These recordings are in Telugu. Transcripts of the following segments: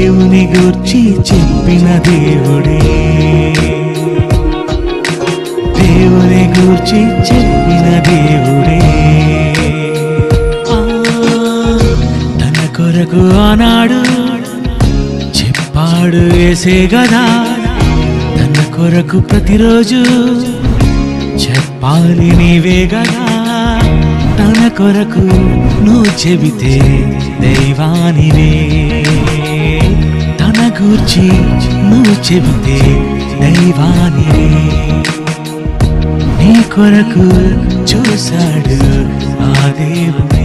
దేవుని గూర్చి చెప్పిన దేవుడే దేవుని గూర్చి చెప్పిన దేవుడే ఆ, తన కొరకు ఆనాడు చెప్పాడు వేసే గదా తన కొరకు ప్రతిరోజు చెప్పాలి నీవే గదా తన కొరకు నువ్వు చెబితే దైవానివే తన గూర్చి నువ్వు చెబితే దైవానివే నీ కొరకు చూశాడు ఆ దేవుడే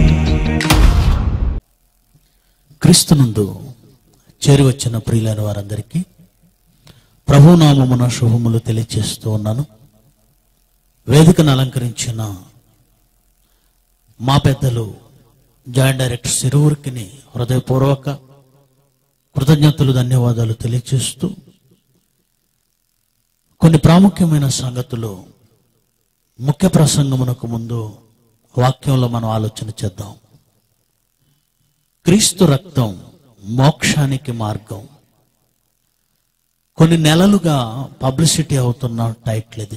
క్రీస్తునందు చేరి వచ్చిన ప్రియులైన వారందరికీ ప్రభునామమున శుభములు తెలియజేస్తూ ఉన్నాను వేదికను అలంకరించిన మా పెద్దలు జాయింట్ డైరెక్టర్ సిరువురికి హృదయపూర్వక కృతజ్ఞతలు ధన్యవాదాలు తెలియజేస్తూ కొన్ని ప్రాముఖ్యమైన సంగతులు ముఖ్య ప్రసంగమునకు ముందు వాక్యంలో మనం ఆలోచన చేద్దాం క్రీస్తు రక్తం మోక్షానికి మార్గం కొన్ని నెలలుగా పబ్లిసిటీ అవుతున్న టైటిల్ ఇది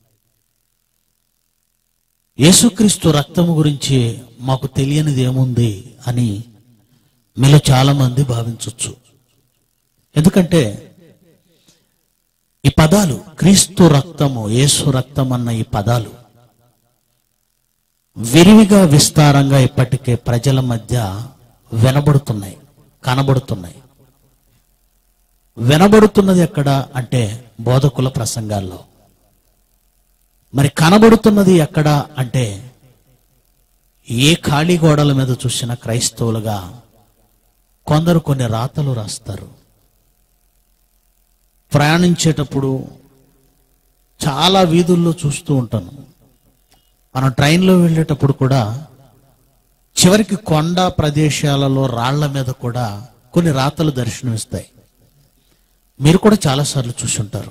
యేసుక్రీస్తు రక్తము గురించి మాకు తెలియనిది ఏముంది అని మీలో చాలా మంది భావించవచ్చు ఎందుకంటే ఈ పదాలు క్రీస్తు రక్తము యేసు రక్తం అన్న ఈ పదాలు విరివిగా విస్తారంగా ఇప్పటికే ప్రజల మధ్య వినబడుతున్నాయి కనబడుతున్నాయి వినబడుతున్నది ఎక్కడ అంటే బోధకుల ప్రసంగాల్లో మరి కనబడుతున్నది ఎక్కడ అంటే ఏ ఖాళీ గోడల మీద చూసిన క్రైస్తవులుగా కొందరు కొన్ని రాతలు రాస్తారు ప్రయాణించేటప్పుడు చాలా వీధుల్లో చూస్తూ ఉంటాను మనం ట్రైన్లో వెళ్ళేటప్పుడు కూడా చివరికి కొండ ప్రదేశాలలో రాళ్ల మీద కూడా కొన్ని రాతలు దర్శనమిస్తాయి మీరు కూడా చాలాసార్లు చూసుంటారు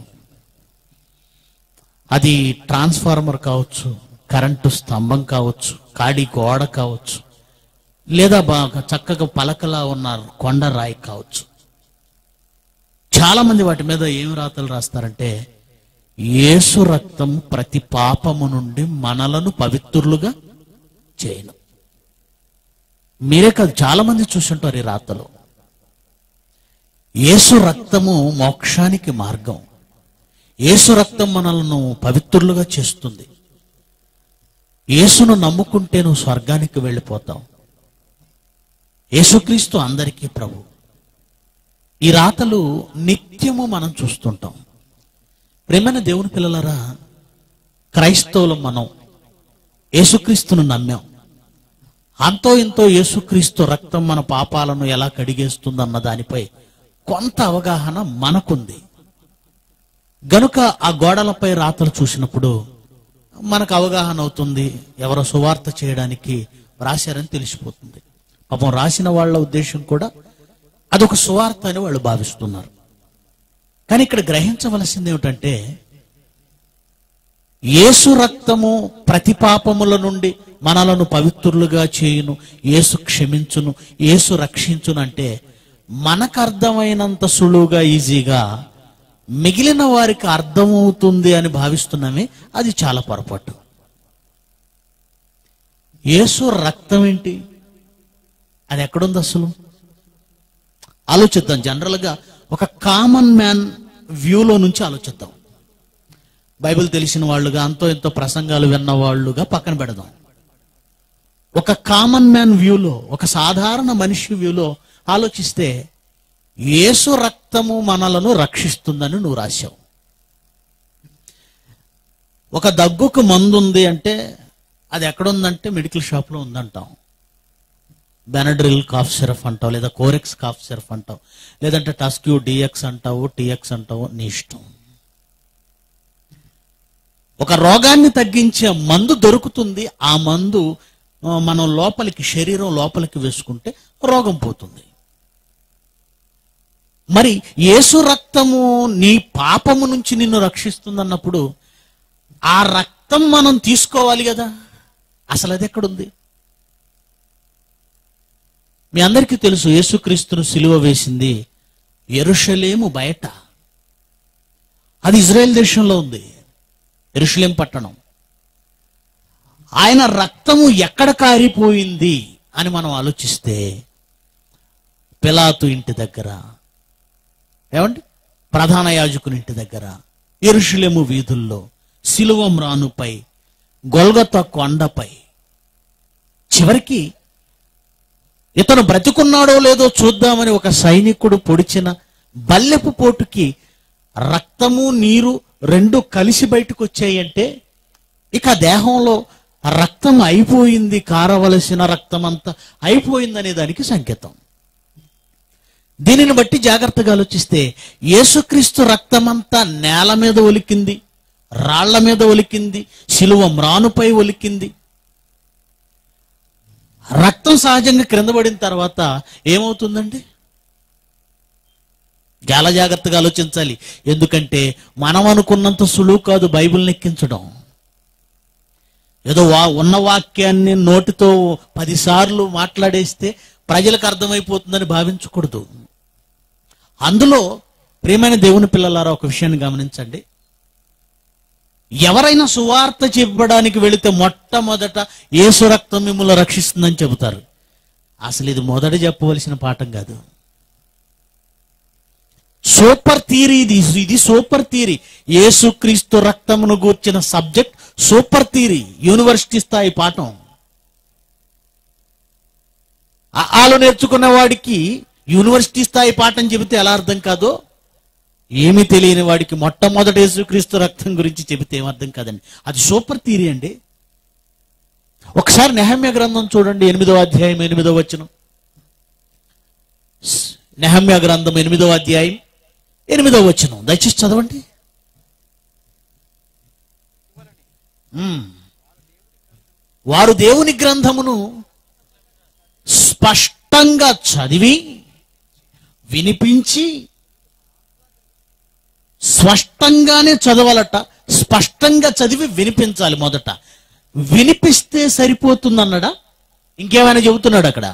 అది ట్రాన్స్ఫార్మర్ కావచ్చు కరెంటు స్తంభం కావచ్చు కాడి గోడ కావచ్చు లేదా బాగా చక్కగా పలకలా ఉన్న కొండ రాయి కావచ్చు చాలా మంది వాటి మీద ఏం రాతలు రాస్తారంటే యేసు రక్తం ప్రతి పాపము నుండి మనలను పవిత్రులుగా చేయను మీరే కాదు చాలా మంది చూసుంటారు ఈ రాతలు యేసు రక్తము మోక్షానికి మార్గం యేసు రక్తం మనల్ని పవిత్రులుగా చేస్తుంది యేసును నమ్ముకుంటే నువ్వు స్వర్గానికి వెళ్ళిపోతావు యేసుక్రీస్తు అందరికీ ప్రభు ఈ రాతలు నిత్యము మనం చూస్తుంటాం ప్రేమైన దేవుని పిల్లలారా క్రైస్తవులు మనం యేసుక్రీస్తును నమ్మాం అంతో ఇంతో యేసుక్రీస్తు రక్తం మన పాపాలను ఎలా కడిగేస్తుందన్న దానిపై కొంత అవగాహన మనకుంది గనుక ఆ గోడలపై రాతలు చూసినప్పుడు మనకు అవగాహన అవుతుంది ఎవరో సువార్త చేయడానికి రాశారని తెలిసిపోతుంది పాపం రాసిన వాళ్ళ ఉద్దేశం కూడా అదొక సువార్త అని వాళ్ళు భావిస్తున్నారు కానీ ఇక్కడ గ్రహించవలసింది ఏమిటంటే యేసు రక్తము ప్రతి పాపముల నుండి మనలను పవిత్రులుగా చేయును యేసు క్షమించును యేసు రక్షించును అంటే మనకు అర్థమైనంత సులువుగా ఈజీగా మిగిలిన వారికి అర్థమవుతుంది అని భావిస్తున్నామే అది చాలా పొరపాటు యేసు రక్తం ఏంటి అది ఎక్కడుంది అసలు ఆలోచిద్దాం జనరల్గా ఒక కామన్ మ్యాన్ వ్యూలో నుంచి ఆలోచిద్దాం బైబిల్ తెలిసిన వాళ్ళుగా అంతో ఎంతో ప్రసంగాలు విన్న వాళ్ళుగా పక్కన పెడదాం ఒక కామన్ మ్యాన్ వ్యూలో ఒక సాధారణ మనిషి వ్యూలో ఆలోచిస్తే యేసు రక్తము మనలను రక్షిస్తుందని నువ్వు రాశావు ఒక దగ్గుకు మందు ఉంది అంటే అది ఎక్కడుందంటే మెడికల్ షాప్లో ఉందంటాం బెనడ్రిల్ కాఫ్ సిరప్ అంటావు లేదా కోరెక్స్ కాఫ్ సిరప్ అంటావు లేదంటే టస్క్యూ డిఎక్స్ అంటావు టిఎక్స్ అంటావు నీ ఇష్టం ఒక రోగాన్ని తగ్గించే మందు దొరుకుతుంది ఆ మందు ఆ, మనం లోపలికి శరీరం లోపలికి వేసుకుంటే రోగం పోతుంది మరి యేసు రక్తము నీ పాపము నుంచి నిన్ను రక్షిస్తుందన్నప్పుడు ఆ రక్తం మనం తీసుకోవాలి కదా అసలు అది ఎక్కడుంది మీ అందరికీ తెలుసు యేసుక్రీస్తును సిలువ వేసింది ఎరుషలేము బయట అది ఇజ్రాయెల్ దేశంలో ఉంది ఎరుషలేం పట్టణం ఆయన రక్తము ఎక్కడ కారిపోయింది అని మనం ఆలోచిస్తే పిలాతు ఇంటి దగ్గర ఏమండి ప్రధాన యాజకుని ఇంటి దగ్గర ఎరుషులేము వీధుల్లో సిలువ మ్రానుపై గొల్గొత్త కొండపై చివరికి ఇతను బ్రతికున్నాడో లేదో చూద్దామని ఒక సైనికుడు పొడిచిన బల్లెపు పోటుకి రక్తము నీరు రెండు కలిసి బయటకు వచ్చాయంటే ఇక దేహంలో రక్తం అయిపోయింది కారవలసిన రక్తం అంతా అయిపోయిందనే దానికి సంకేతం దీనిని బట్టి జాగ్రత్తగా ఆలోచిస్తే యేసుక్రీస్తు రక్తమంతా నేల మీద ఒలికింది రాళ్ల మీద ఒలికింది శిలువ మ్రానుపై ఒలికింది రక్తం సహజంగా క్రింద పడిన తర్వాత ఏమవుతుందండి చాలా జాగ్రత్తగా ఆలోచించాలి ఎందుకంటే మనం అనుకున్నంత సులువు కాదు బైబిల్ని ఎక్కించడం ఏదో వా ఉన్న వాక్యాన్ని నోటితో పదిసార్లు మాట్లాడేస్తే ప్రజలకు అర్థమైపోతుందని భావించకూడదు అందులో ప్రియమైన దేవుని పిల్లలారా ఒక విషయాన్ని గమనించండి ఎవరైనా సువార్త చెప్పడానికి వెళితే మొట్టమొదట ఏసు రక్తం మిమ్మల్ని రక్షిస్తుందని చెబుతారు అసలు ఇది మొదట చెప్పవలసిన పాఠం కాదు సూపర్ థీరీ ఇది ఇది సూపర్ థీరీ యేసుక్రీస్తు రక్తమును గూర్చిన సబ్జెక్ట్ సూపర్ థీరీ యూనివర్సిటీ స్థాయి పాఠం ఆ- ఆలు నేర్చుకున్న వాడికి యూనివర్సిటీ స్థాయి పాఠం చెబితే ఎలా అర్థం కాదో ఏమీ తెలియని వాడికి మొట్టమొదటి యేసుక్రీస్తు రక్తం గురించి చెబితే ఏం అర్థం కాదండి అది సూపర్ థీరీ అండి ఒకసారి నెహమ్య గ్రంథం చూడండి ఎనిమిదో అధ్యాయం ఎనిమిదో వచనం స్- నెహమ్య గ్రంథం ఎనిమిదో అధ్యాయం ఎనిమిదో వచనం దయచేసి చదవండి మ్మ్. వారు దేవుని గ్రంథమును స్పష్టంగా చదివి వినిపించి స్పష్టంగానే చదవాలట స్పష్టంగా చదివి వినిపించాలి మొదట వినిపిస్తే సరిపోతుందన్నాడా ఇంకేమైనా చెబుతున్నాడు అక్కడ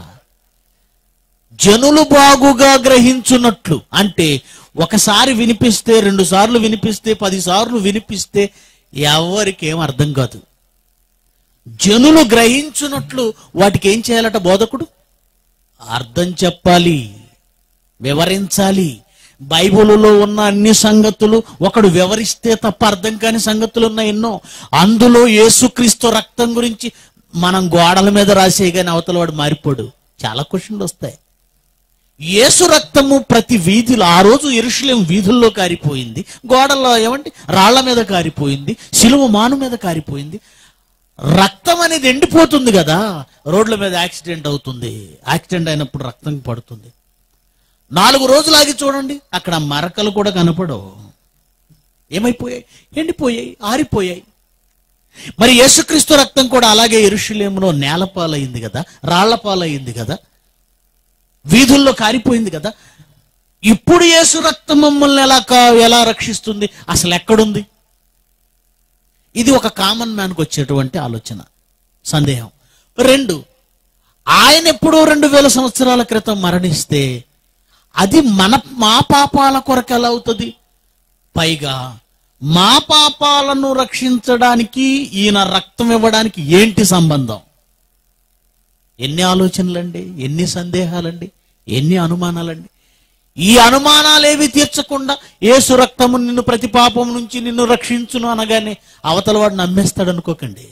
జనులు బాగుగా గ్రహించున్నట్లు అంటే ఒకసారి వినిపిస్తే రెండు సార్లు వినిపిస్తే పది సార్లు వినిపిస్తే ఎవరికి ఏం అర్థం కాదు జనులు గ్రహించున్నట్లు వాటికి ఏం చేయాలట బోధకుడు అర్థం చెప్పాలి వివరించాలి బైబిలులో ఉన్న అన్ని సంగతులు ఒకడు వివరిస్తే తప్ప అర్థం కాని సంగతులు ఉన్నాయి ఎన్నో అందులో యేసుక్రీస్తు రక్తం గురించి మనం గోడల మీద రాసే కానీ అవతల వాడు మారిపోడు చాలా క్వశ్చన్లు వస్తాయి యేసు రక్తము ప్రతి వీధిలో ఆ రోజు ఎరుషులేం వీధుల్లో కారిపోయింది గోడల్లో ఏమంటే రాళ్ల మీద కారిపోయింది సిలువ మాను మీద కారిపోయింది రక్తం అనేది ఎండిపోతుంది కదా రోడ్ల మీద యాక్సిడెంట్ అవుతుంది యాక్సిడెంట్ అయినప్పుడు రక్తం పడుతుంది నాలుగు రోజులు ఆగి చూడండి అక్కడ మరకలు కూడా కనపడవు ఏమైపోయాయి ఎండిపోయాయి ఆరిపోయాయి మరి యేసుక్రీస్తు రక్తం కూడా అలాగే ఎరుషులేములో నేలపాలయ్యింది కదా రాళ్లపాలయ్యింది కదా వీధుల్లో కారిపోయింది కదా ఇప్పుడు యేసు రక్తం మమ్మల్ని ఎలా కా- ఎలా రక్షిస్తుంది అసలు ఎక్కడుంది ఇది ఒక కామన్ మ్యాన్కి వచ్చేటువంటి ఆలోచన సందేహం రెండు ఆయన ఎప్పుడో రెండు వేల సంవత్సరాల క్రితం మరణిస్తే అది మన మా పాపాల కొరకు ఎలా అవుతుంది పైగా మా పాపాలను రక్షించడానికి ఈయన రక్తం ఇవ్వడానికి ఏంటి సంబంధం ఎన్ని ఆలోచనలండి ఎన్ని సందేహాలండి ఎన్ని అనుమానాలండి ఈ అనుమానాలేవి తీర్చకుండా ఏసు రక్తము నిన్ను ప్రతి పాపం నుంచి నిన్ను రక్షించును అనగానే అవతల వాడు నమ్మేస్తాడు అనుకోకండి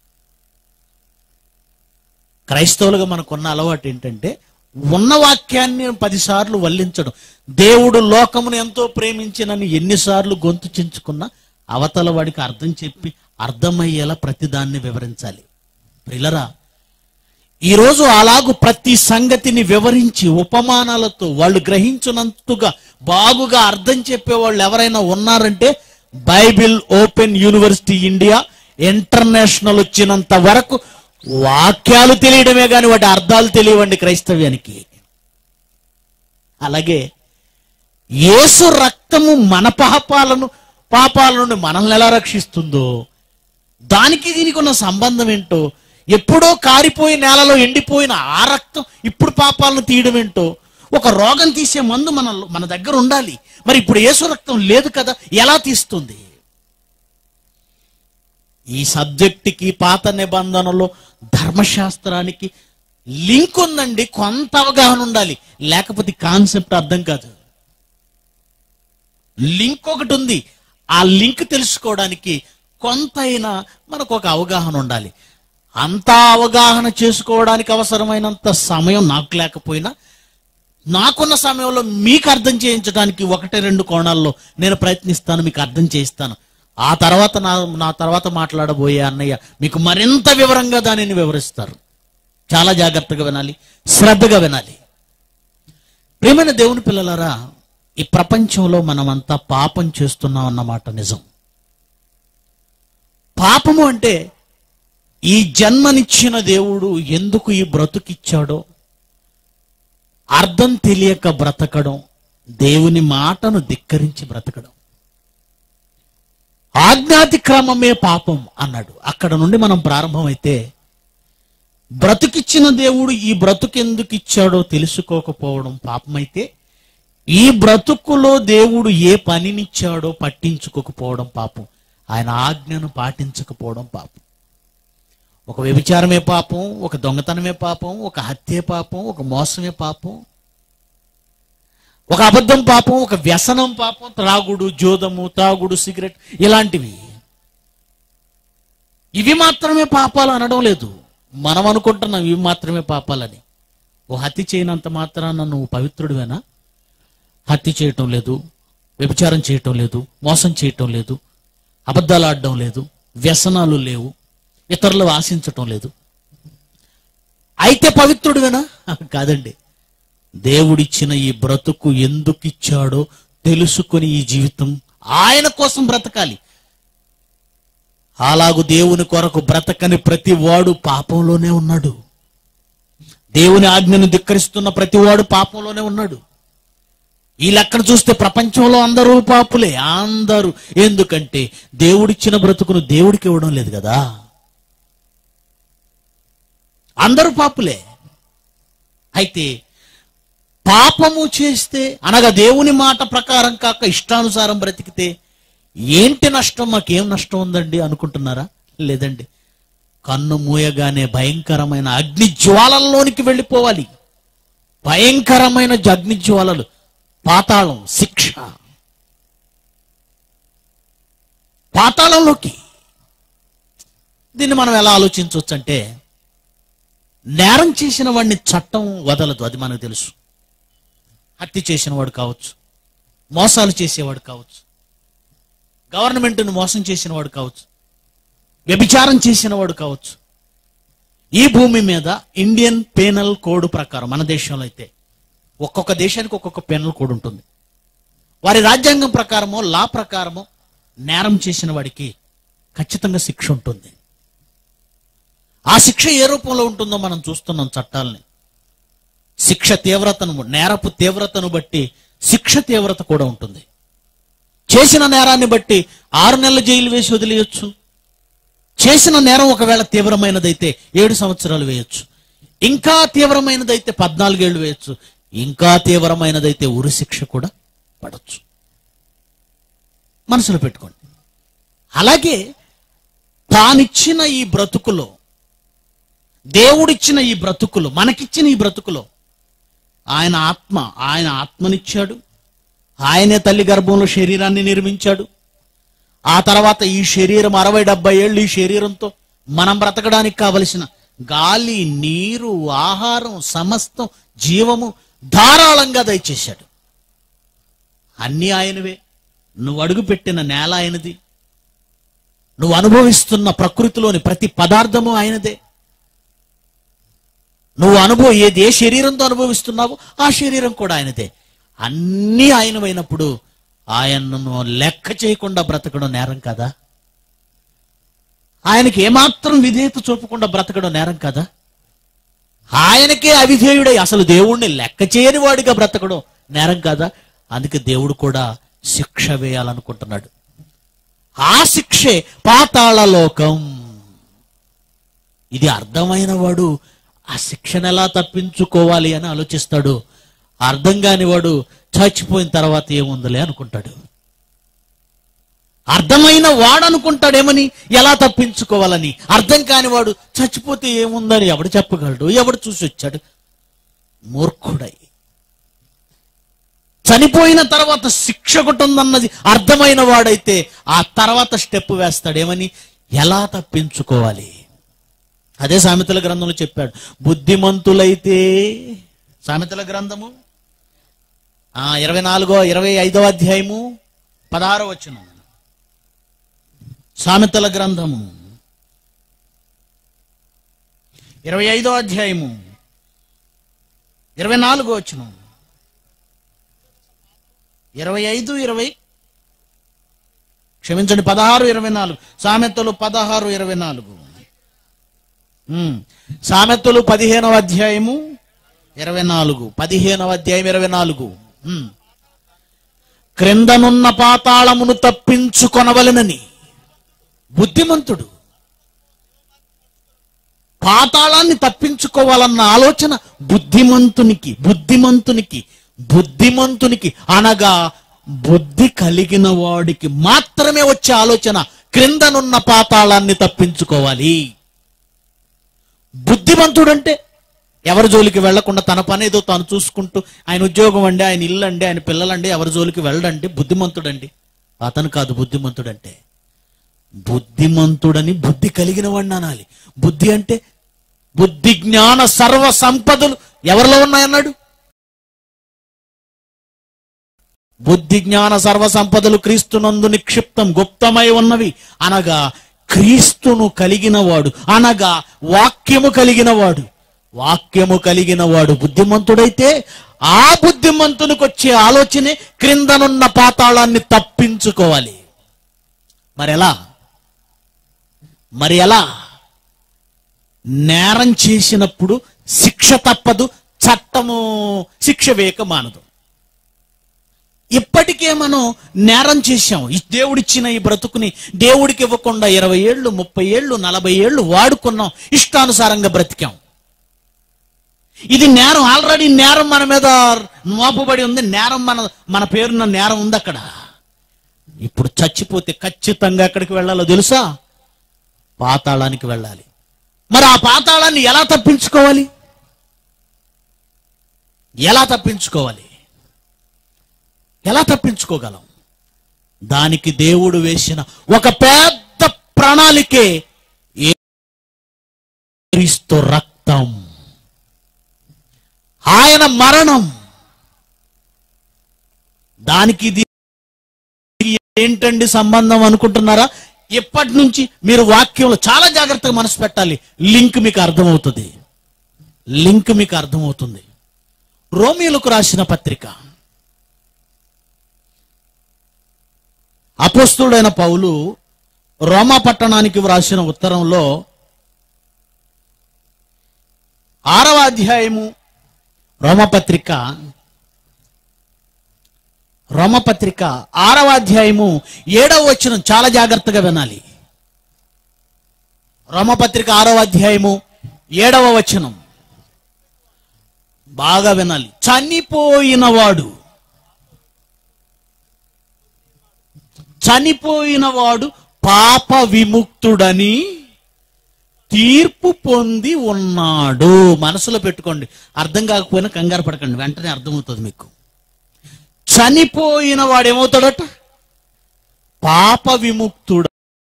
క్రైస్తవులుగా మనకున్న అలవాటు ఏంటంటే ఉన్న వాక్యాన్ని పదిసార్లు వల్లించడం దేవుడు లోకమును ఎంతో ప్రేమించినని ఎన్నిసార్లు గొంతు చించుకున్నా అవతల వాడికి అర్థం చెప్పి అర్థమయ్యేలా ప్రతిదాన్ని వివరించాలి ప్రిలరా ఈరోజు అలాగు ప్రతి సంగతిని వివరించి ఉపమానాలతో వాళ్ళు గ్రహించినంతగా బాగుగా అర్థం చెప్పే వాళ్ళు ఎవరైనా ఉన్నారంటే Bible open university India international వచ్చినంత వరకు వాక్యాలు తెలియడమే కానీ వాటి అర్థాలు తెలియవండి క్రైస్తవ్యానికి అలాగే యేసు రక్తము మన పాపాలను పాపాల నుండి మనల్ని ఎలా రక్షిస్తుందో దానికి దీనికి ఉన్న సంబంధం ఏంటో ఎప్పుడో కారిపోయి నేలలో ఎండిపోయిన ఆ రక్తం ఇప్పుడు పాపాలను తీయడం ఏంటో ఒక రోగం తీసే మందు మన మన దగ్గర ఉండాలి మరి ఇప్పుడు యేసు రక్తం లేదు కదా ఎలా తీస్తుంది ఈ సబ్జెక్టుకి పాత నిబంధనలో ధర్మశాస్త్రానికి లింక్ ఉందండి కొంత అవగాహన ఉండాలి లేకపోతే కాన్సెప్ట్ అర్థం కాదు లింక్ ఒకటి ఉంది ఆ లింక్ తెలుసుకోవడానికి కొంతైనా మనకు ఒక అవగాహన ఉండాలి అంతా అవగాహన చేసుకోవడానికి అవసరమైనంత సమయం నాకు లేకపోయినా నాకున్న సమయంలో మీకు అర్థం చేయించడానికి ఒకటి రెండు కోణాల్లో నేను ప్రయత్నిస్తాను మీకు అర్థం చేయిస్తాను ఆ తర్వాత నా నా తర్వాత మాట్లాడబోయే అన్నయ్య మీకు మరింత వివరంగా దానిని వివరిస్తారు చాలా జాగ్రత్తగా వినాలి శ్రద్ధగా వినాలి ప్రియమైన దేవుని పిల్లలారా ఈ ప్రపంచంలో మనమంతా పాపం చేస్తున్నాం అన్నమాట నిజం పాపము అంటే ఈ జన్మనిచ్చిన దేవుడు ఎందుకు ఈ బ్రతుకిచ్చాడో అర్థం తెలియక బ్రతకడం దేవుని మాటను ధిక్కరించి బ్రతకడం ఆజ్ఞాతిక్రమమే పాపం అన్నాడు అక్కడ నుండి మనం ప్రారంభమైతే బ్రతుకిచ్చిన దేవుడు ఈ బ్రతుకు ఎందుకు ఇచ్చాడో తెలుసుకోకపోవడం పాపమైతే ఈ బ్రతుకులో దేవుడు ఏ పనినిచ్చాడో పట్టించుకోకపోవడం పాపం ఆయన ఆజ్ఞను పాటించకపోవడం పాపం ఒక వ్యభిచారమే పాపం ఒక దొంగతనమే పాపం ఒక హత్యే పాపం ఒక మోసమే పాపం ఒక అబద్ధం పాపం ఒక వ్యసనం పాపం త్రాగుడు జోదము తాగుడు సిగరెట్ ఇలాంటివి ఇవి మాత్రమే పాపాలు అనడం లేదు మనం అనుకుంటున్నాం ఇవి మాత్రమే పాపాలని ఓ హత్య చేయనంత మాత్రాన నువ్వు పవిత్రుడివేనా హత్య చేయటం లేదు వ్యభిచారం చేయటం లేదు మోసం చేయటం లేదు అబద్ధాలు ఆడడం లేదు వ్యసనాలు లేవు ఇతరులు ఆశించటం లేదు అయితే పవిత్రుడివేనా కాదండి దేవుడిచ్చిన ఈ బ్రతుకు ఎందుకు ఇచ్చాడో తెలుసుకొని ఈ జీవితం ఆయన కోసం బ్రతకాలి అలాగు దేవుని కొరకు బ్రతకని ప్రతి వాడు పాపంలోనే ఉన్నాడు దేవుని ఆజ్ఞను ధిక్కరిస్తున్న ప్రతి వాడు పాపంలోనే ఉన్నాడు ఈ లెక్కన చూస్తే ప్రపంచంలో అందరూ పాపులే అందరూ ఎందుకంటే దేవుడిచ్చిన బ్రతుకును దేవుడికి ఇవ్వడం లేదు కదా అందరూ పాపులే అయితే పాపము చేస్తే అనగా దేవుని మాట ప్రకారం కాక ఇష్టానుసారం బ్రతికితే ఏంటి నష్టం మాకేం నష్టం ఉందండి అనుకుంటున్నారా లేదండి కన్ను మూయగానే భయంకరమైన అగ్ని జ్వాలల్లోనికి వెళ్ళిపోవాలి భయంకరమైన జ- అగ్ని జ్వాలలు పాతాళం శిక్ష పాతాళంలోకి దీన్ని మనం ఎలా ఆలోచించవచ్చు అంటే నేరం చేసిన వాడిని చట్టం వదలదు అది మనకు తెలుసు హత్య చేసిన వాడు కావచ్చు మోసాలు చేసేవాడు కావచ్చు గవర్నమెంట్ను మోసం చేసిన వాడు కావచ్చు వ్యభిచారం చేసిన వాడు కావచ్చు ఈ భూమి మీద ఇండియన్ పేనల్ కోడ్ ప్రకారం మన దేశంలో అయితే ఒక్కొక్క దేశానికి ఒక్కొక్క పేనల్ కోడ్ ఉంటుంది వారి రాజ్యాంగం ప్రకారమో లా ప్రకారమో నేరం చేసిన వాడికి ఖచ్చితంగా శిక్ష ఉంటుంది ఆ శిక్ష ఏ రూపంలో ఉంటుందో మనం చూస్తున్నాం చట్టాలని శిక్ష తీవ్రతను నేరపు తీవ్రతను బట్టి శిక్ష తీవ్రత కూడా ఉంటుంది చేసిన నేరాన్ని బట్టి ఆరు నెలల జైలు వేసి వదిలేయొచ్చు చేసిన నేరం ఒకవేళ తీవ్రమైనదైతే ఏడు సంవత్సరాలు వేయొచ్చు ఇంకా తీవ్రమైనదైతే పద్నాలుగేళ్లు వేయొచ్చు ఇంకా తీవ్రమైనదైతే ఉరి శిక్ష కూడా పడవచ్చు మనసులో పెట్టుకోండి అలాగే తానిచ్చిన ఈ బ్రతుకులో దేవుడిచ్చిన ఈ బ్రతుకులో మనకిచ్చిన ఈ బ్రతుకులో ఆయన ఆత్మ ఆయన ఆత్మనిచ్చాడు ఆయనే తల్లి గర్భంలో శరీరాన్ని నిర్మించాడు ఆ తర్వాత ఈ శరీరం అరవై డెబ్బై ఏళ్ళు ఈ శరీరంతో మనం బ్రతకడానికి కావలసిన గాలి నీరు ఆహారం సమస్తం జీవము ధారాళంగా దయచేశాడు అన్నీ ఆయనవే నువ్వు అడుగుపెట్టిన నేల ఆయనది నువ్వు అనుభవిస్తున్న ప్రకృతిలోని ప్రతి పదార్థము ఆయనదే నువ్వు అనుభవం ఏది ఏ శరీరంతో అనుభవిస్తున్నావో ఆ శరీరం కూడా ఆయనదే అన్నీ ఆయనమైనప్పుడు ఆయనను లెక్క చేయకుండా బ్రతకడం నేరం కదా ఆయనకి ఏమాత్రం విధేయత చూపకుండా బ్రతకడం నేరం కదా ఆయనకే అవిధేయుడై అసలు దేవుణ్ణి లెక్క చేయని వాడిగా బ్రతకడం నేరం కదా అందుకే దేవుడు కూడా శిక్ష వేయాలనుకుంటున్నాడు ఆ శిక్షే పాతాళ లోకం ఇది అర్థమైన వాడు ఆ శిక్షను ఎలా తప్పించుకోవాలి అని ఆలోచిస్తాడు అర్థం కాని వాడు చచ్చిపోయిన తర్వాత ఏముందిలే అనుకుంటాడు అర్థమైన వాడు అనుకుంటాడేమని ఎలా తప్పించుకోవాలని అర్థం కాని వాడు చచ్చిపోతే ఏముందని ఎవడు చెప్పగలడు ఎవడు చూసి వచ్చాడు మూర్ఖుడై చనిపోయిన తర్వాత శిక్ష ఒకటి ఉందన్నది అర్థమైన వాడైతే ఆ తర్వాత స్టెప్ వేస్తాడేమని ఎలా తప్పించుకోవాలి అదే సామెతల గ్రంథంలో చెప్పాడు బుద్ధిమంతులైతే సామెతల గ్రంథము ఆ ఇరవై నాలుగో ఇరవై ఐదో అధ్యాయము పదహారో వచ్చిన సామెతల గ్రంథము ఇరవై ఐదో అధ్యాయము ఇరవై నాలుగో వచ్చిన ఇరవై ఐదు ఇరవై క్షమించండి పదహారు ఇరవై నాలుగు సామెతలు పదహారు ఇరవై నాలుగు ఉమ్. సామెతలు పదిహేనవ అధ్యాయము ఇరవై నాలుగు పదిహేనవ అధ్యాయం ఇరవై నాలుగు ఉమ్. క్రిందనున్న పాతాళమును తప్పించుకొనవలెనని బుద్ధిమంతుడు పాతాళాన్ని తప్పించుకోవాలన్న ఆలోచన బుద్ధిమంతునికి బుద్ధిమంతునికి బుద్ధిమంతునికి అనగా బుద్ధి కలిగిన వాడికి మాత్రమే వచ్చే ఆలోచన క్రిందనున్న పాతాళాన్ని తప్పించుకోవాలి బుద్ధిమంతుడంటే ఎవరి జోలికి వెళ్లకుండా తన పని ఏదో తాను చూసుకుంటూ ఆయన ఉద్యోగం అండి ఆయన ఇల్లు అండి ఆయన పిల్లలండి ఎవరి జోలికి వెళ్ళడండి బుద్ధిమంతుడండి అతను కాదు బుద్ధిమంతుడంటే బుద్ధిమంతుడని బుద్ధి కలిగిన వాడిని అనాలి బుద్ధి అంటే బుద్ధి జ్ఞాన సర్వ సంపదలు ఎవరిలో ఉన్నాయన్నాడు బుద్ధి జ్ఞాన సర్వ సంపదలు క్రీస్తునందు నిక్షిప్తం గుప్తమై ఉన్నవి అనగా క్రీస్తును కలిగిన వాడు అనగా వాక్యము కలిగిన వాడు వాక్యము కలిగిన వాడు బుద్ధిమంతుడైతే ఆ బుద్ధిమంతునికి వచ్చే ఆలోచనే క్రిందనున్న పాతాళాన్ని తప్పించుకోవాలి మరి ఎలా మరి ఎలా నేరం చేసినప్పుడు శిక్ష తప్పదు చట్టము శిక్ష వేయక మానదు ఇప్పటికే మనం నేరం చేశాం ఈ దేవుడిచ్చిన ఈ బ్రతుకుని దేవుడికి ఇవ్వకుండా ఇరవై ఏళ్ళు ముప్పై ఏళ్ళు నలభై ఏళ్ళు వాడుకున్నాం ఇష్టానుసారంగా బ్రతికాం ఇది నేరం ఆల్రెడీ నేరం మన మీద మోపబడి ఉంది నేరం మన మన పేరున్న నేరం ఉంది అక్కడ ఇప్పుడు చచ్చిపోతే ఖచ్చితంగా ఎక్కడికి వెళ్ళాలో తెలుసా పాతాళానికి వెళ్ళాలి మరి ఆ పాతాళాన్ని ఎలా తప్పించుకోవాలి ఎలా తప్పించుకోవాలి ఎలా తప్పించుకోగలం దానికి దేవుడు వేసిన ఒక పెద్ద ప్రణాళికే ఏ- క్రీస్తు రక్తం ఆయన మరణం దానికి ఇది ఏంటండి సంబంధం అనుకుంటున్నారా ఇప్పటి నుంచి మీరు వాక్యంలో చాలా జాగ్రత్తగా మనసు పెట్టాలి లింక్ మీకు అర్థమవుతుంది లింక్ మీకు అర్థమవుతుంది రోమియోలకు రాసిన పత్రిక అపోస్తుడైన పౌలు రోమా పట్టణానికి వ్రాసిన ఉత్తరంలో ఆరవ అధ్యాయము రోమపత్రిక రోమపత్రిక ఆరవ అధ్యాయము ఏడవ వచనం చాలా జాగ్రత్తగా వినాలి రోమపత్రిక ఆరవ అధ్యాయము ఏడవ వచనం బాగా వినాలి చనిపోయిన వాడు చనిపోయిన వాడు పాప విముక్తుడని తీర్పు పొంది ఉన్నాడు మనసులో పెట్టుకోండి అర్థం కాకపోయినా కంగారు పడకండి వెంటనే అర్థమవుతుంది మీకు చనిపోయిన వాడు ఏమవుతాడట పాప విముక్తుడట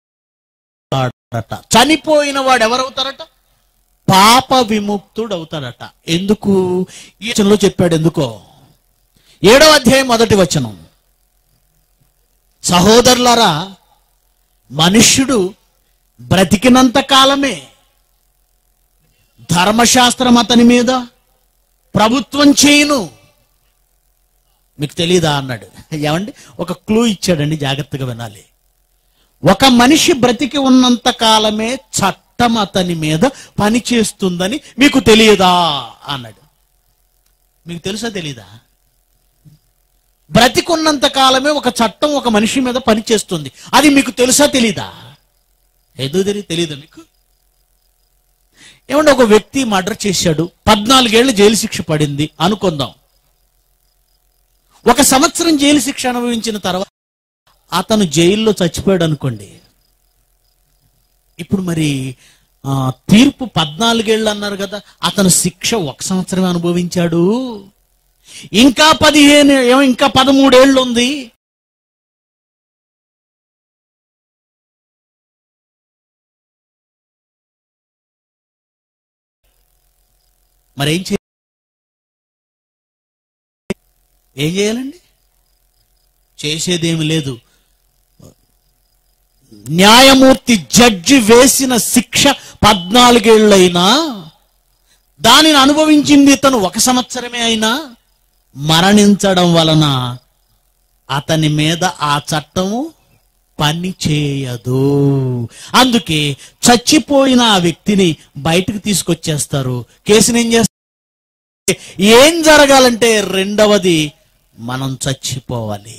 చనిపోయిన వాడు ఎవరవుతారట పాప విముక్తుడు అవుతాడట ఎందుకు ఈ వచనంలో చెప్పాడు ఎందుకో ఏడవ అధ్యాయం మొదటి వచనం సహోదరులారా మనుష్యుడు బ్రతికినంత కాలమే ధర్మశాస్త్రం అతని మీద ప్రభుత్వం చేయను మీకు తెలియదా అన్నాడు ఏమండి ఒక క్లూ ఇచ్చాడండి జాగ్రత్తగా వినాలి ఒక మనిషి బ్రతికి ఉన్నంత కాలమే చట్టం అతని మీద పని చేస్తుందని మీకు తెలియదా అన్నాడు మీకు తెలుసా తెలీదా బ్రతికున్నంత కాలమే ఒక చట్టం ఒక మనిషి మీద పని చేస్తుంది అది మీకు తెలుసా తెలీదా ఏదో తెలియదు తెలీదా మీకు ఏమంటే ఒక వ్యక్తి మర్డర్ చేశాడు పద్నాలుగేళ్లు జైలు శిక్ష పడింది అనుకుందాం ఒక సంవత్సరం జైలు శిక్ష అనుభవించిన తర్వాత అతను జైల్లో చచ్చిపోయాడు అనుకోండి ఇప్పుడు మరి ఆ, తీర్పు పద్నాలుగేళ్ళు అన్నారు కదా అతను శిక్ష ఒక సంవత్సరమే అనుభవించాడు ఇంకా పదిహేను ఏమో ఇంకా పదమూడేళ్ళు ఉంది మరేం చే ఏం చేయాలండి చేసేదేమి లేదు న్యాయమూర్తి జడ్జి వేసిన శిక్ష పద్నాలుగేళ్ళైనా దానిని అనుభవించింది ఇతను ఒక సంవత్సరమే అయినా మరణించడం వలన అతని మీద ఆ చట్టము పని చేయదు అందుకే చచ్చిపోయిన ఆ వ్యక్తిని బయటకు తీసుకొచ్చేస్తారు కేసుని ఏం చేస్తారు ఏం జరగాలంటే రెండవది మనం చచ్చిపోవాలి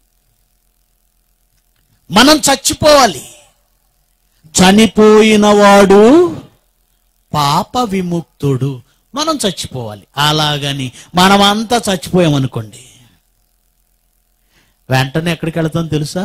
మనం చచ్చిపోవాలి చనిపోయిన వాడు పాప విముక్తుడు మనం చచ్చిపోవాలి అలాగని మనమంతా చచ్చిపోయామనుకోండి వెంటనే ఎక్కడికి వెళతాం తెలుసా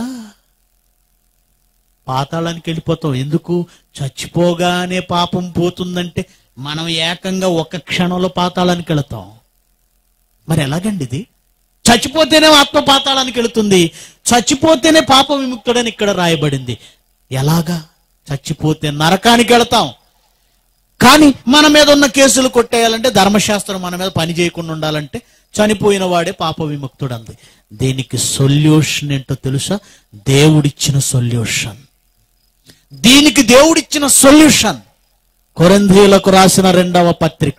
పాతాళానికి వెళ్ళిపోతాం ఎందుకు చచ్చిపోగానే పాపం పోతుందంటే మనం ఏకంగా ఒక క్షణంలో పాతాళానికి వెళతాం మరి ఎలాగండి ఇది చచ్చిపోతేనే ఆత్మ పాతాళానికి వెళుతుంది చచ్చిపోతేనే పాప విముక్తుడని ఇక్కడ రాయబడింది ఎలాగా చచ్చిపోతే నరకానికి వెళతాం కానీ మన మీద ఉన్న కేసులు కొట్టేయాలంటే ధర్మశాస్త్రం మన మీద పని చేయకుండా ఉండాలంటే చనిపోయిన వాడే పాప విముక్తుడు అంది దీనికి సొల్యూషన్ ఏంటో తెలుసా దేవుడిచ్చిన సొల్యూషన్ దీనికి దేవుడిచ్చిన సొల్యూషన్ కొరంధీలకు రాసిన రెండవ పత్రిక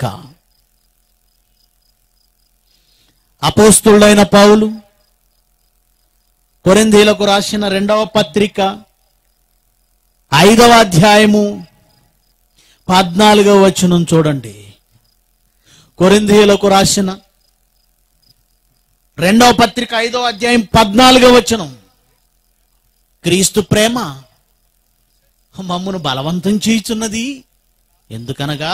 అపోస్తుడైన పౌలు కొరింథీలకు రాసిన రెండవ పత్రిక ఐదవ అధ్యాయము పద్నాలుగవ వచనం చూడండి కొరింథీలకు రాసిన రెండవ పత్రిక ఐదవ అధ్యాయం పద్నాలుగవ వచనం క్రీస్తు ప్రేమ మమ్మును బలవంతం చేయుచున్నది ఎందుకనగా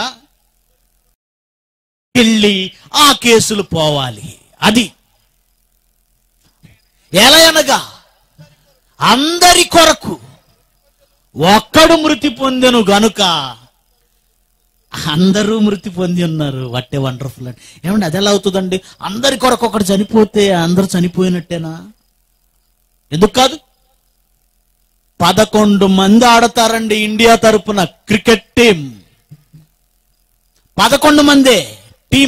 వెళ్ళి ఆ కేసులు పోవాలి అది ఎలా అనగా అందరి కొరకు ఒక్కడు మృతి పొందెను గనుక అందరూ మృతి పొంది ఉన్నారు వట్టే వండర్ఫుల్ అండి ఏమండి అది ఎలా అవుతుందండి అందరి కొరకు ఒకటి చనిపోతే అందరూ చనిపోయినట్టేనా ఎందుకు కాదు పదకొండు మంది ఆడతారండి ఇండియా తరపున క్రికెట్ టీం పదకొండు మందే టీం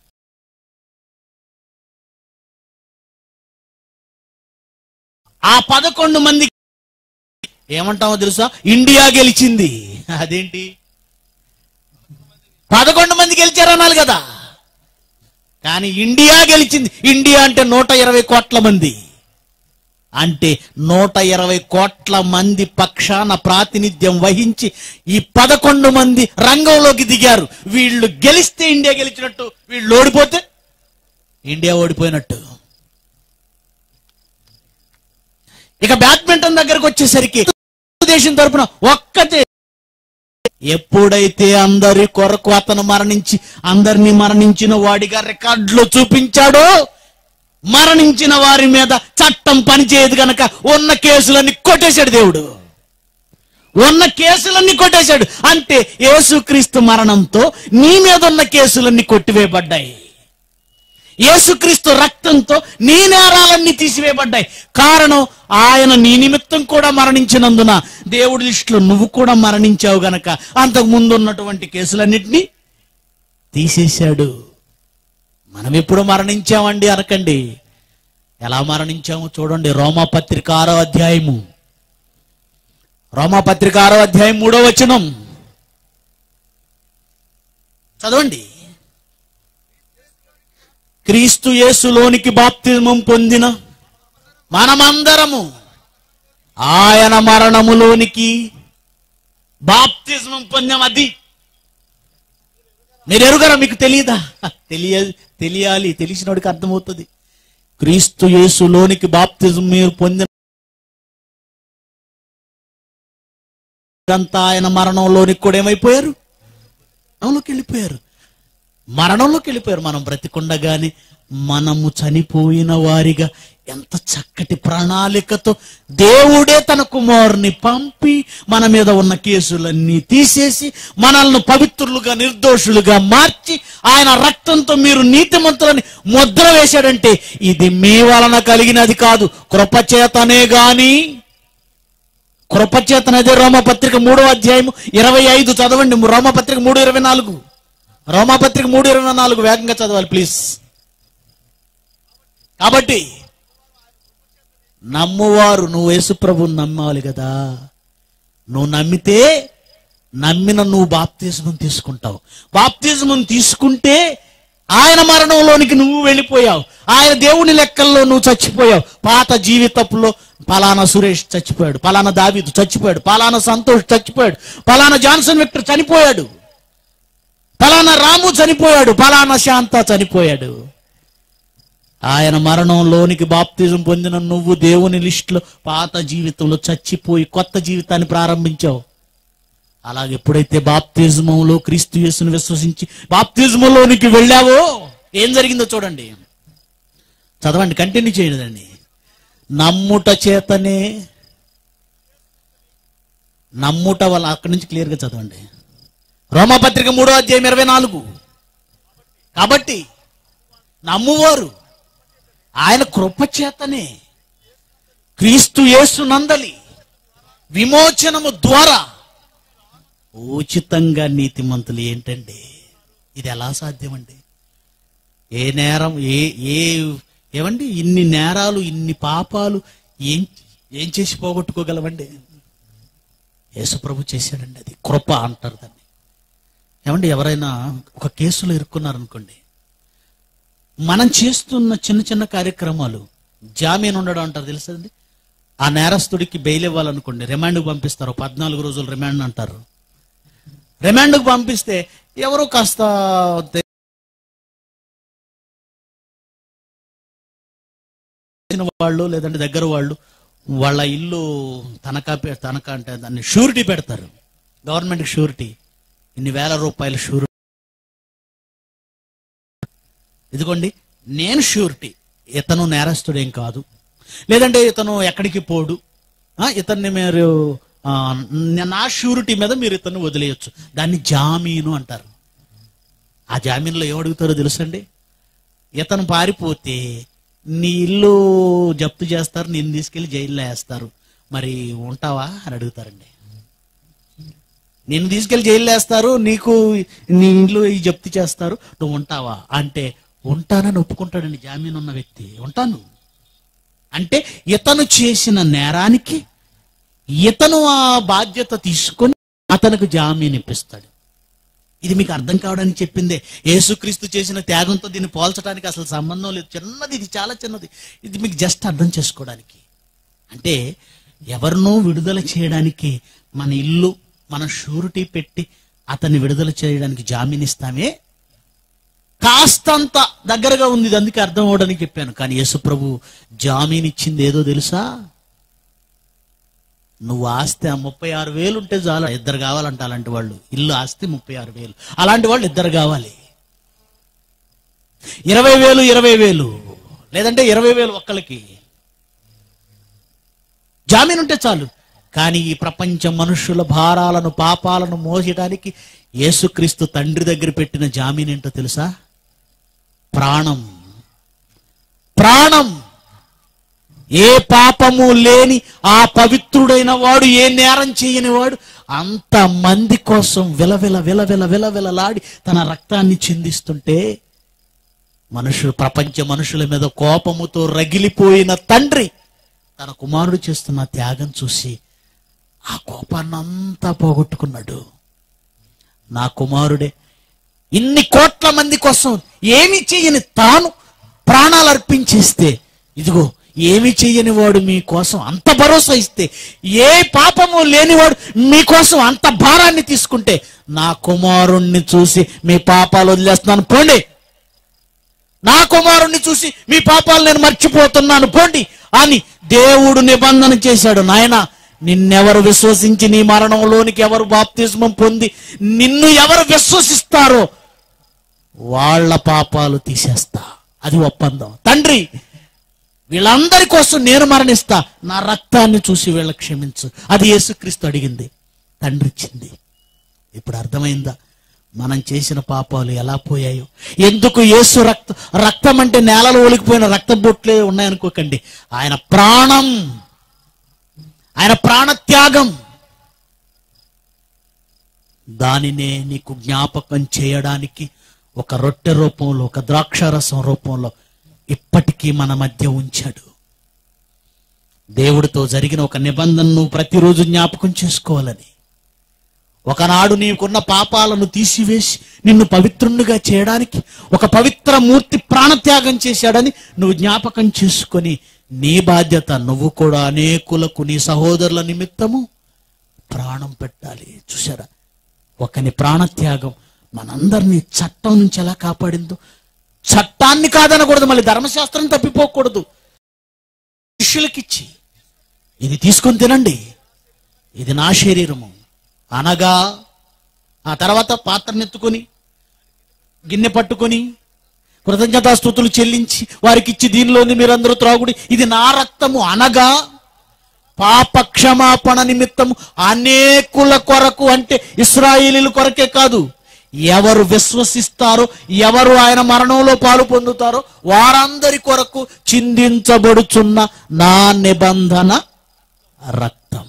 ఆ పదకొండు మంది ఏమంటామో తెలుసా ఇండియా గెలిచింది అదేంటి పదకొండు మంది గెలిచారనాలి కదా కానీ ఇండియా గెలిచింది ఇండియా అంటే నూట ఇరవై కోట్ల మంది అంటే నూట ఇరవై కోట్ల మంది పక్షాన ప్రాతినిధ్యం వహించి ఈ పదకొండు మంది రంగంలోకి దిగారు వీళ్ళు గెలిస్తే ఇండియా గెలిచినట్టు వీళ్ళు ఓడిపోతే ఇండియా ఓడిపోయినట్టు ఇక బ్యాడ్మింటన్ దగ్గరకు వచ్చేసరికి దేశం తరపున ఒక్కతే ఎప్పుడైతే అందరి కొరకు అతను మరణించి అందరినీ మరణించిన వాడిగా రికార్డులో చూపించాడో మరణించిన వారి మీద చట్టం పనిచేయదు గనక ఉన్న కేసులన్నీ కొట్టేశాడు దేవుడు ఉన్న కేసులన్నీ కొట్టేశాడు అంటే యేసుక్రీస్తు మరణంతో నీ మీద ఉన్న కేసులన్నీ కొట్టివేయబడ్డాయి యేసుక్రీస్తు రక్తంతో నీ నేరాలన్నీ తీసివేయబడ్డాయి కారణం ఆయన నీ నిమిత్తం కూడా మరణించినందున దేవుడి దృష్టిలో నువ్వు కూడా మరణించావు గనక అంతకు ముందు ఉన్నటువంటి కేసులన్నిటినీ తీసేశాడు మనం ఎప్పుడు మరణించామండి అనకండి ఎలా మరణించామో చూడండి రోమా పత్రిక ఆరో అధ్యాయము రోమా పత్రిక ఆరో అధ్యాయం మూడో వచనం చదవండి క్రీస్తు యేసులోనికి బాప్తిజమం పొందిన మనమందరము ఆయన మరణములోనికి బాప్తిజమం పొందాం అది మీరు ఎరుగరా మీకు తెలియదా తెలియ తెలియాలి తెలిసినోడికి అర్థమవుతుంది క్రీస్తు యేసులోనికి బాప్తిజం మీరు పొందిన అంతా ఆయన మరణంలోనికి కూడా ఏమైపోయారు అవులోకి వెళ్ళిపోయారు మరణంలోకి వెళ్ళిపోయారు మనం బ్రతికుండగానే మనము చనిపోయిన వారిగా ఎంత చక్కటి ప్రణాళికతో దేవుడే తన కుమారుని పంపి మన మీద ఉన్న కేసులన్నీ తీసేసి మనల్ని పవిత్రులుగా నిర్దోషులుగా మార్చి ఆయన రక్తంతో మీరు నీతిమంతులని ముద్ర వేశాడంటే ఇది మీ వలన కలిగినది కాదు కృపచేతనే గాని కృపచేతనదే రోమపత్రిక మూడో అధ్యాయం ఇరవై ఐదు చదవండి రోమపత్రిక మూడు ఇరవై నాలుగు రోమపత్రిక మూడు ఇరవై నాలుగు వేగంగా చదవాలి ప్లీజ్ కాబట్టి నమ్మువారు నువ్వు యేసుప్రభుని నమ్మాలి కదా నువ్వు నమ్మితే నమ్మిన నువ్వు బాప్తిజమం తీసుకుంటావు బాప్తిజమం తీసుకుంటే ఆయన మరణంలోనికి నువ్వు వెళ్ళిపోయావు ఆయన దేవుని లెక్కల్లో నువ్వు చచ్చిపోయావు పాత జీవితపులో పలానా సురేష్ చచ్చిపోయాడు పలానా దావీదు చచ్చిపోయాడు పలానా సంతోష్ చచ్చిపోయాడు పలానా జాన్సన్ విక్టర్ చనిపోయాడు పలానా రాము చనిపోయాడు పలానా శాంత చనిపోయాడు ఆయన మరణంలోనికి బాప్తిజం పొందిన నువ్వు దేవుని లిస్టులో పాత జీవితంలో చచ్చిపోయి కొత్త జీవితాన్ని ప్రారంభించావు అలాగే ఎప్పుడైతే బాప్తిజమంలో క్రీస్తు యేసును విశ్వసించి బాప్తిజంలోనికి వెళ్ళావో ఏం జరిగిందో చూడండి చదవండి కంటిన్యూ చేయదండి నమ్ముట చేతనే నమ్ముట వల్ల అక్కడి నుంచి క్లియర్గా చదవండి రోమపత్రిక మూడో అధ్యాయం ఇరవై నాలుగు కాబట్టి నమ్మువారు ఆయన కృప చేతనే క్రీస్తు యేసు నందలి విమోచనము ద్వారా ఉచితంగా నీతిమంతులు ఏంటండి ఇది ఎలా సాధ్యమండి ఏ నేరం ఏ ఏ ఏమండి ఇన్ని నేరాలు ఇన్ని పాపాలు ఏం ఏం చేసి పోగొట్టుకోగలవండి యేసుప్రభు చేశాడండి అది కృప అంటారు దాన్ని ఏమండి ఎవరైనా ఒక కేసులో ఇరుక్కున్నారనుకోండి మనం చేస్తున్న చిన్న చిన్న కార్యక్రమాలు జామీన్ ఉండడం అంటారు తెలుసండి ఆ నేరస్తుడికి బెయిల్ ఇవ్వాలనుకోండి రిమాండ్కి పంపిస్తారు పద్నాలుగు రోజులు రిమాండ్ అంటారు రిమాండ్కి పంపిస్తే ఎవరో కాస్త తెలిసిన వాళ్ళు లేదంటే దగ్గర వాళ్ళు వాళ్ళ ఇల్లు తనఖా పె- తనఖా అంటే దాన్ని షూరిటీ పెడతారు గవర్నమెంట్కి షూరిటీ ఇన్ని వేల రూపాయల షూరిటీ ఇదిగోండి నేను షూరిటీ ఇతను నేరస్తుడేం కాదు లేదంటే ఇతను ఎక్కడికి పోడు ఆ, ఇతన్ని మీరు ఆ, నా షూరిటీ మీద మీరు ఇతన్ని వదిలేయచ్చు దాన్ని జామీను అంటారు ఆ జామీన్లో ఏమడుగుతారో తెలుసండి ఇతను పారిపోతే నీ ఇల్లు జప్తు చేస్తారు నేను తీసుకెళ్లి జైల్లో వేస్తారు మరి ఉంటావా అని అడుగుతారండి నిన్ను తీసుకెళ్లి జైల్లో వేస్తారు నీకు నీ ఇల్లు ఈ జప్తు చేస్తారు నువ్వు ఉంటావా అంటే ఉంటానని ఒప్పుకుంటాడండి జామీన్ ఉన్న వ్యక్తి ఉంటాను అంటే ఇతను చేసిన నేరానికి ఇతను ఆ బాధ్యత తీసుకొని అతనికి జామీన్ ఇప్పిస్తాడు ఇది మీకు అర్థం కావడానికి చెప్పిందే యేసుక్రీస్తు చేసిన త్యాగంతో దీన్ని పోల్చడానికి అసలు సంబంధం లేదు చిన్నది ఇది చాలా చిన్నది ఇది మీకు జస్ట్ అర్థం చేసుకోవడానికి అంటే ఎవరినో విడుదల చేయడానికి మన ఇల్లు మన షూరిటీ పెట్టి అతన్ని విడుదల చేయడానికి జామీన్ ఇస్తామే కాస్తంత దగ్గరగా ఉంది ఇది అందుకే అర్థం అవడానికి చెప్పాను కానీ యేసుప్రభు జామీన్ ఇచ్చింది ఏదో తెలుసా నువ్వు ఆస్తి ఆ ముప్పై ఆరు వేలు ఉంటే చాలా ఇద్దరు కావాలంట అలాంటి వాళ్ళు ఇల్లు ఆస్తి ముప్పై ఆరు వేలు అలాంటి వాళ్ళు ఇద్దరు కావాలి ఇరవై వేలు ఇరవై వేలు లేదంటే ఇరవై వేలు ఒక్కళ్ళకి జామీన్ ఉంటే చాలు కానీ ఈ ప్రపంచ మనుషుల భారాలను పాపాలను మోసడానికి యేసుక్రీస్తు తండ్రి దగ్గర పెట్టిన జామీన్ ఏంటో తెలుసా ప్రాణం ప్రాణం ఏ పాపము లేని ఆ పవిత్రుడైన వాడు ఏ నేరం చేయని వాడు అంత మంది కోసం విలవిల విలవిల విలవిలలాడి తన రక్తాన్ని చిందిస్తుంటే మనుషులు ప్రపంచ మనుషుల మీద కోపముతో రగిలిపోయిన తండ్రి తన కుమారుడు చేస్తున్న త్యాగం చూసి ఆ కోపాన్ని అంతా పోగొట్టుకున్నాడు నా కుమారుడే ఇన్ని కోట్ల మంది కోసం ఏమి చెయ్యని తాను ప్రాణాలు అర్పించేస్తే ఇదిగో ఏమి చెయ్యని వాడు మీకోసం అంత భరోసా ఇస్తే ఏ పాపము లేనివాడు మీకోసం అంత భారాన్ని తీసుకుంటే నా కుమారుణ్ణి చూసి మీ పాపాలు వదిలేస్తున్నాను పోండి నా కుమారుణ్ణి చూసి మీ పాపాలు నేను మర్చిపోతున్నాను పోండి అని దేవుడు నిబంధన చేశాడు నాయన నిన్నెవరు విశ్వసించి నీ మరణంలోనికి ఎవరు బాప్తిస్మం పొంది నిన్ను ఎవరు విశ్వసిస్తారో వాళ్ళ పాపాలు తీసేస్తా అది ఒప్పందం తండ్రి వీళ్ళందరి కోసం నేను మరణిస్తా నా రక్తాన్ని చూసి వీళ్ళ క్షమించు అది యేసుక్రీస్తు అడిగింది తండ్రి ఇచ్చింది ఇప్పుడు అర్థమైందా మనం చేసిన పాపాలు ఎలా పోయాయో ఎందుకు యేసు రక్త రక్తం అంటే నేలలో ఒలికిపోయిన రక్త బొట్లే ఉన్నాయనుకోకండి ఆయన ప్రాణం ఆయన ప్రాణత్యాగం దానినే నీకు జ్ఞాపకం చేయడానికి ఒక రొట్టె రూపంలో ఒక ద్రాక్షారసం రూపంలో ఇప్పటికీ మన మధ్య ఉంచాడు దేవుడితో జరిగిన ఒక నిబంధనను ప్రతిరోజు జ్ఞాపకం చేసుకోవాలని ఒకనాడు నీకున్న పాపాలను తీసివేసి నిన్ను పవిత్రునిగా చేయడానికి ఒక పవిత్ర మూర్తి ప్రాణత్యాగం చేశాడని నువ్వు జ్ఞాపకం చేసుకొని నీ బాధ్యత నువ్వు కూడా అనేకులకు నీ సహోదరుల నిమిత్తము ప్రాణం పెట్టాలి చూసారా ఒకని ప్రాణత్యాగం మనందరినీ చట్టం నుంచి ఎలా కాపాడిందో చట్టాన్ని కాదనకూడదు మళ్ళీ ధర్మశాస్త్రం తప్పిపోకూడదు శిష్యులకిచ్చి ఇది తీసుకొని తినండి ఇది నా శరీరము అనగా ఆ తర్వాత పాత్రనెత్తుకొని గిన్నె పట్టుకొని కృతజ్ఞతాస్థుతులు చెల్లించి వారికి ఇచ్చి దీనిలోని మీరందరూ త్రాగుడి ఇది నా రక్తము అనగా పాప క్షమాపణ నిమిత్తము అనేకుల కొరకు అంటే ఇస్రాయేలీల కొరకే కాదు ఎవరు విశ్వసిస్తారో ఎవరు ఆయన మరణంలో పాలు పొందుతారో వారందరి కొరకు చిందించబడుచున్న నా నిబంధన రక్తం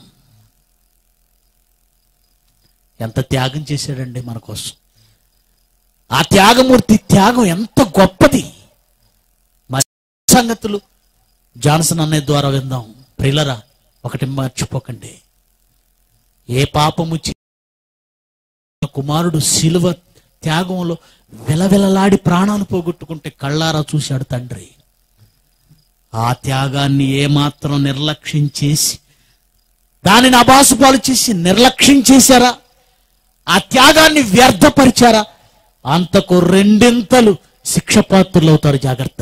ఎంత త్యాగం చేశాడండి మన కోసం ఆ త్యాగమూర్తి త్యాగం ఎంత గొప్పది మరి సంగతులు జాన్సన్ అనే ద్వారా విందాం ప్రిలరా ఒకటి మర్చిపోకండి ఏ పాపము చే- కుమారుడు శిలువ త్యాగంలో విలవిలలాడి ప్రాణాలు పోగొట్టుకుంటే కళ్ళారా చూశాడు తండ్రి ఆ త్యాగాన్ని ఏమాత్రం నిర్లక్ష్యం చేసి దానిని అబాసుపాలు చేసి నిర్లక్ష్యం చేశారా ఆ త్యాగాన్ని వ్యర్థపరిచారా అంతకు రెండింతలు శిక్షపాత్రులు అవుతారు జాగ్రత్త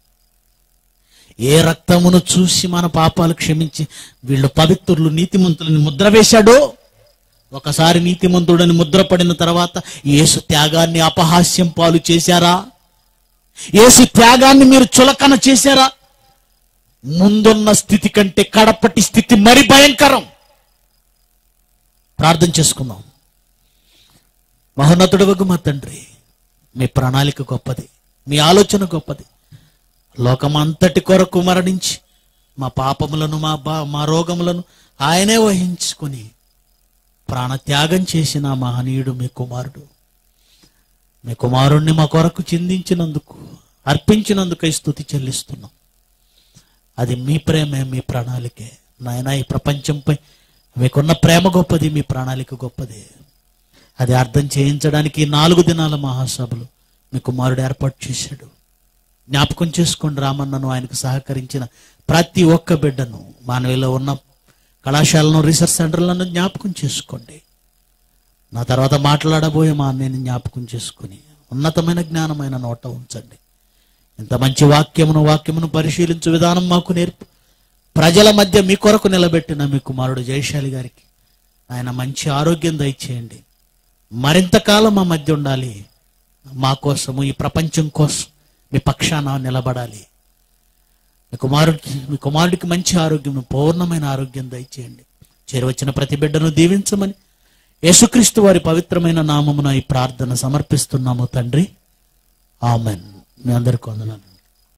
ఏ రక్తమును చూసి మన పాపాలు క్షమించి వీళ్ళు పవిత్రులు నీతిమంతులని ముద్ర వేశాడో ఒకసారి నీతిమంతుడని ముద్ర పడిన తర్వాత యేసు త్యాగాన్ని అపహాస్యం పాలు చేశారా యేసు త్యాగాన్ని మీరు చులకన చేశారా ముందున్న స్థితి కంటే కడపటి స్థితి మరి భయంకరం ప్రార్థన చేసుకుందాం మహోన్నతుడు మా తండ్రి మీ ప్రణాళిక గొప్పది మీ ఆలోచన గొప్పది లోకమంతటి కొరకు మరణించి మా పాపములను మా బా మా రోగములను ఆయనే వహించుకుని ప్రాణత్యాగం చేసిన ఆ మహనీయుడు మీ కుమారుడు మీ కుమారుణ్ణి మా కొరకు చిందించినందుకు అర్పించినందుకై స్థుతి చెల్లిస్తున్నాం అది మీ ప్రేమే మీ ప్రణాళికే నాయన ఈ ప్రపంచంపై మీకున్న ప్రేమ గొప్పది మీ ప్రణాళిక గొప్పది అది అర్థం చేయించడానికి ఈ నాలుగు దినాల మహాసభలు మీ కుమారుడు ఏర్పాటు చేశాడు జ్ఞాపకం చేసుకోండి రామన్నను ఆయనకు సహకరించిన ప్రతి ఒక్క బిడ్డను మానవిలో ఉన్న కళాశాలను రీసెర్చ్ సెంటర్లను జ్ఞాపకం చేసుకోండి నా తర్వాత మాట్లాడబోయే మా అన్నయ్యని జ్ఞాపకం చేసుకుని ఉన్నతమైన జ్ఞానమైన నోట ఉంచండి ఇంత మంచి వాక్యమును వాక్యమును పరిశీలించు విధానం మాకు నేర్పు ప్రజల మధ్య మీ కొరకు నిలబెట్టిన మీ కుమారుడు జయశాలి గారికి ఆయన మంచి ఆరోగ్యం దయచేయండి మరింత కాలం మా మధ్య ఉండాలి మా కోసము ఈ ప్రపంచం కోసం మీ పక్షాన నిలబడాలి మీ కుమారుడికి మీ కుమారుడికి మంచి ఆరోగ్యం పూర్ణమైన ఆరోగ్యం దయచేయండి చేరువచ్చిన ప్రతి బిడ్డను దీవించమని యేసుక్రీస్తు వారి పవిత్రమైన నామమున ఈ ప్రార్థన సమర్పిస్తున్నాము తండ్రి ఆమెన్ మీ అందరికి వందనాలు